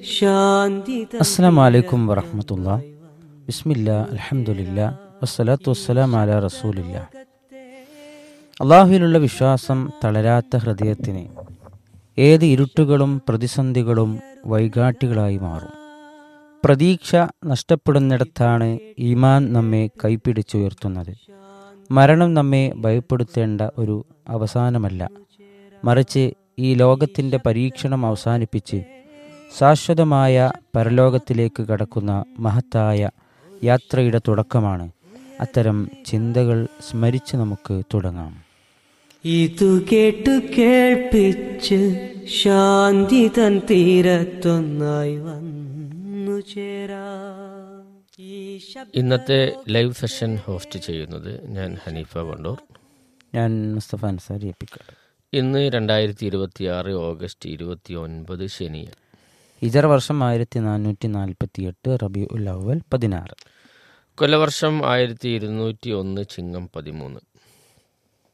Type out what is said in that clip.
ശാന്തി അസ്സാം വലൈക്കും വറഹമത്തുള്ള ബിസ്മില്ല അലഹമുല്ല വസ്സലാത്തു വസ്സലാം അല റസൂലില്ല അള്ളാഹുവിലുള്ള വിശ്വാസം തളരാത്ത ഹൃദയത്തിന് ഏത് ഇരുട്ടുകളും പ്രതിസന്ധികളും വൈകാട്ടികളായി മാറും പ്രതീക്ഷ നഷ്ടപ്പെടുന്നിടത്താണ് ഈമാൻ നമ്മെ കൈപ്പിടിച്ചുയർത്തുന്നത് മരണം നമ്മെ ഭയപ്പെടുത്തേണ്ട ഒരു അവസാനമല്ല മറിച്ച് ഈ ലോകത്തിൻ്റെ പരീക്ഷണം അവസാനിപ്പിച്ച് ശാശ്വതമായ പരലോകത്തിലേക്ക് കടക്കുന്ന മഹത്തായ യാത്രയുടെ തുടക്കമാണ് അത്തരം ചിന്തകൾ സ്മരിച്ച് നമുക്ക് തുടങ്ങാം ഇതു കേട്ടു കേൾപ്പിച്ച് ശാന്തി തൻ തീരത്തൊന്നായി വന്നു ചേരാ ഈ ശബ്ദ ഇന്നത്തെ ലൈവ് സെഷൻ ഹോസ്റ്റ് ചെയ്യുന്നത് ഞാൻ ഹനീഫ വണ്ടൂർ ഞാൻ മുസ്തഫ അൻസാരി എപ്പിക്കാട് ഇന്ന് രണ്ടായിരത്തി ഇരുപത്തി ആറ് ഓഗസ്റ്റ് ഇരുപത്തി ഒൻപത് ശനി ഹിജർ വർഷം ആയിരത്തി നാനൂറ്റി നാൽപ്പത്തി എട്ട് റബി ഉൽ അവൽ പതിനാറ് കൊല്ലവർഷം ആയിരത്തി ഇരുന്നൂറ്റി ഒന്ന് ചിങ്ങം പതിമൂന്ന്